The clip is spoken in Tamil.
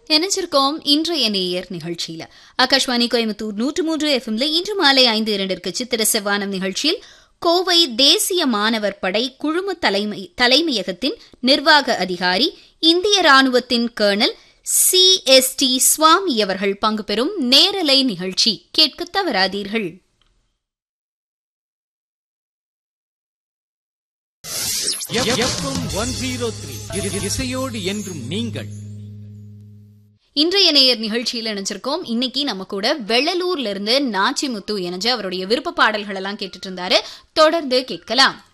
இணைஞ்சிருக்கோம் இன்றைய நேயர் நிகழ்ச்சியில ஆகாஷ்வாணி கோயம்புத்தூர் நூற்று மூன்று எஃப்எம்ல இன்று மாலை ஐந்து இரண்டிற்கு சித்திர செவ்வானம் நிகழ்ச்சியில் கோவை தேசிய மாணவர் படை குழும தலைமை தலைமையகத்தின் நிர்வாக அதிகாரி இந்திய ராணுவத்தின் colonel C S D Swami அவர்கள் பங்கு பெறும் நேரலை நிகழ்ச்சி கேட்க தவறாதீர்கள் எஃப்எம் ஒன் ஜீரோ த்ரீ இசையோடு என்றும் நீங்கள் இன்றைய நேயர் நிகழ்ச்சியில் இணைஞ்சிருக்கோம் இன்னைக்கு நம்ம கூட வெள்ளலூர்ல இருந்து நாச்சிமுத்து இணைஞ்சு அவருடைய விருப்ப பாடல்கள் எல்லாம் கேட்டுட்டு இருந்தாரு தொடர்ந்து கேட்கலாம்